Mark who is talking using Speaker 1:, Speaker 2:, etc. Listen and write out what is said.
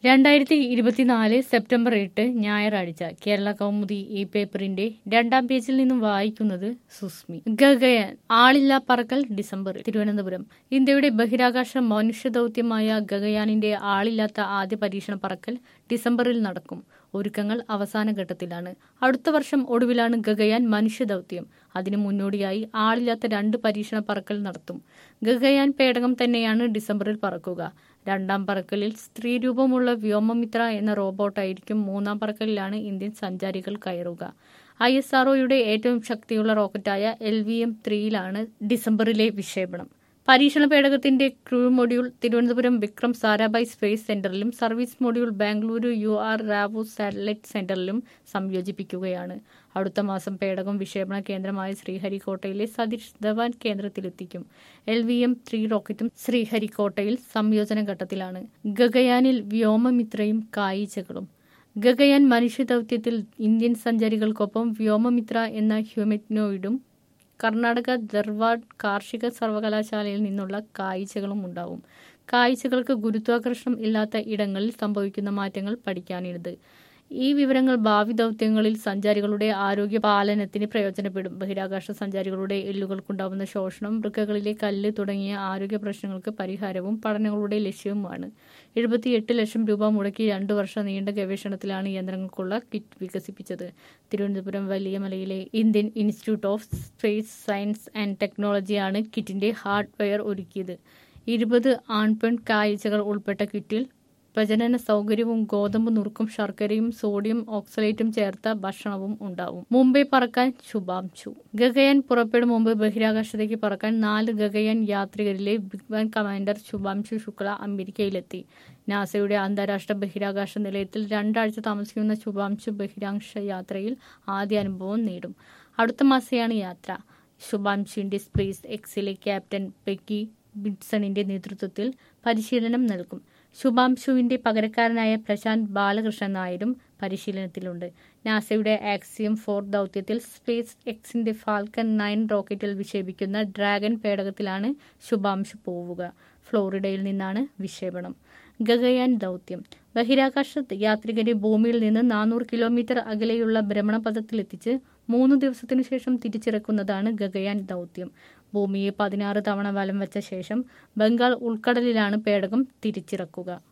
Speaker 1: രണ്ടായിരത്തി ഇരുപത്തിനാല് സെപ്റ്റംബർ എട്ട് ഞായറാഴ്ച കേരള കൗമുദി ഈ പേപ്പറിന്റെ രണ്ടാം പേജിൽ നിന്നും വായിക്കുന്നത് സുസ്മി ഗഗയാൻ ആളില്ലാ പറക്കൽ ഡിസംബറിൽ തിരുവനന്തപുരം ഇന്ത്യയുടെ ബഹിരാകാശ മനുഷ്യദൌത്യമായ ഗഗയാനിന്റെ ആളില്ലാത്ത ആദ്യ പരീക്ഷണ പറക്കൽ ഡിസംബറിൽ നടക്കും ഒരുക്കങ്ങൾ അവസാന ഘട്ടത്തിലാണ് അടുത്ത വർഷം ഒടുവിലാണ് ഗഗയാൻ മനുഷ്യദൌത്യം അതിനു മുന്നോടിയായി ആളില്ലാത്ത രണ്ട് പരീക്ഷണ പറക്കൽ നടത്തും ഗഗയാൻ പേടകം തന്നെയാണ് ഡിസംബറിൽ പറക്കുക രണ്ടാം പറക്കലിൽ സ്ത്രീരൂപമുള്ള വ്യോമമിത്ര എന്ന റോബോട്ടായിരിക്കും മൂന്നാം പറക്കലിലാണ് ഇന്ത്യൻ സഞ്ചാരികൾ കയറുക ഐ എസ് ആർഒയുടെ ഏറ്റവും ശക്തിയുള്ള റോക്കറ്റായ എൽ വി എം ത്രീയിലാണ് ഡിസംബറിലെ വിക്ഷേപണം പരീക്ഷണ പേടകത്തിന്റെ crew module Thiruvananthapuram Vikram Sarabhai space സെന്ററിലും service module Bengaluru U R Rao satellite സെന്ററിലും സംയോജിപ്പിക്കുകയാണ് അടുത്ത മാസം പേടകം വിക്ഷേപണ കേന്ദ്രമായ ശ്രീഹരിക്കോട്ടയിലെ സതീഷ് ധവാൻ കേന്ദ്രത്തിലെത്തിക്കും എൽ വി എം ത്രീ റോക്കറ്റും ശ്രീഹരിക്കോട്ടയിൽ സംയോജന ഘട്ടത്തിലാണ് ഗഗയാനിൽ വ്യോമമിത്രയും കായിച്ചകളും ഗഗയാൻ മനുഷ്യദൌത്യത്തിൽ ഇന്ത്യൻ സഞ്ചാരികൾക്കൊപ്പം വ്യോമമിത്ര എന്ന ഹ്യൂമറ്റ്നോയിഡും കർണാടക ധർവാഡ് കാർഷിക സർവകലാശാലയിൽ നിന്നുള്ള കാഴ്ചകളും ഉണ്ടാവും കാഴ്ചകൾക്ക് ഗുരുത്വാകർഷണം ഇല്ലാത്ത ഇടങ്ങളിൽ സംഭവിക്കുന്ന മാറ്റങ്ങൾ പഠിക്കാനിരുത് ഈ വിവരങ്ങൾ ഭാവി ദൗത്യങ്ങളിൽ സഞ്ചാരികളുടെ ആരോഗ്യ പാലനത്തിന് പ്രയോജനപ്പെടും ബഹിരാകാശ സഞ്ചാരികളുടെ എല്ലുകൾക്കുണ്ടാവുന്ന ശോഷണം വൃക്കകളിലെ കല്ല് തുടങ്ങിയ ആരോഗ്യ പ്രശ്നങ്ങൾക്ക് പരിഹാരവും പഠനങ്ങളുടെ ലക്ഷ്യവുമാണ് എഴുപത്തിയെട്ട് ലക്ഷം രൂപ മുടക്കി രണ്ടു വർഷം നീണ്ട ഗവേഷണത്തിലാണ് യന്ത്രങ്ങൾക്കുള്ള കിറ്റ് വികസിപ്പിച്ചത് തിരുവനന്തപുരം വലിയമലയിലെ Indian institute of space science and ടെക്നോളജിയാണ് കിറ്റിന്റെ ഹാർഡ്വെയർ ഒരുക്കിയത് ഇരുപത് ആൺപെൺ കാഴ്ചകൾ ഉൾപ്പെട്ട കിറ്റിൽ പ്രജനന സൗകര്യവും ഗോതമ്പ് നുറുക്കും ശർക്കരയും സോഡിയം ഓക്സലേറ്റും ചേർത്ത ഭക്ഷണവും ഉണ്ടാവും മുംബൈ പറക്കാൻ ശുഭാംശു ഗഗയാൻ പുറപ്പെടും മുമ്പ് ബഹിരാകാശത്തേക്ക് പറക്കാൻ നാല് ഗഗയാൻ യാത്രികരിലെ ബിഗ് ബാൻ കമാൻഡർ ശുഭാംശു ശുക്ല അമേരിക്കയിലെത്തി നാസയുടെ അന്താരാഷ്ട്ര ബഹിരാകാശ നിലയത്തിൽ രണ്ടാഴ്ച താമസിക്കുന്ന ശുഭാംശു ബഹിരാകാശ യാത്രയിൽ ആദ്യ അനുഭവം നേടും അടുത്ത മാസമാണ് യാത്ര ശുഭാംശുവിന്റെ സ്പേസ് എക്സിലെ ക്യാപ്റ്റൻ പെക്കി ബിഡ്സണിന്റെ നേതൃത്വത്തിൽ പരിശീലനം നൽകും ശുഭാംശുവിന്റെ പകരക്കാരനായ പ്രശാന്ത് ബാലകൃഷ്ണൻ നായരും പരിശീലനത്തിലുണ്ട് നാസയുടെ ആക്സിയം ഫോർ ദൌത്യത്തിൽ സ്പേസ് എക്സിന്റെ ഫാൽക്കൺ നയൻ റോക്കറ്റിൽ വിക്ഷേപിക്കുന്ന ഡ്രാഗൺ പേടകത്തിലാണ് ശുഭാംശു പോവുക ഫ്ലോറിഡയിൽ നിന്നാണ് വിക്ഷേപണം ഗഗയാൻ ദൗത്യം ബഹിരാകാശ യാത്രികരെ ഭൂമിയിൽ നിന്ന് നാനൂറ് കിലോമീറ്റർ അകലെയുള്ള ഭ്രമണപഥത്തിലെത്തിച്ച് മൂന്ന് ദിവസത്തിനു ശേഷം തിരിച്ചിറക്കുന്നതാണ് ഗഗയാൻ ദൗത്യം ഭൂമിയെ പതിനാറ് തവണ വലം വച്ച ശേഷം ബംഗാൾ ഉൾക്കടലിലാണ് പേടകം തിരിച്ചിറക്കുക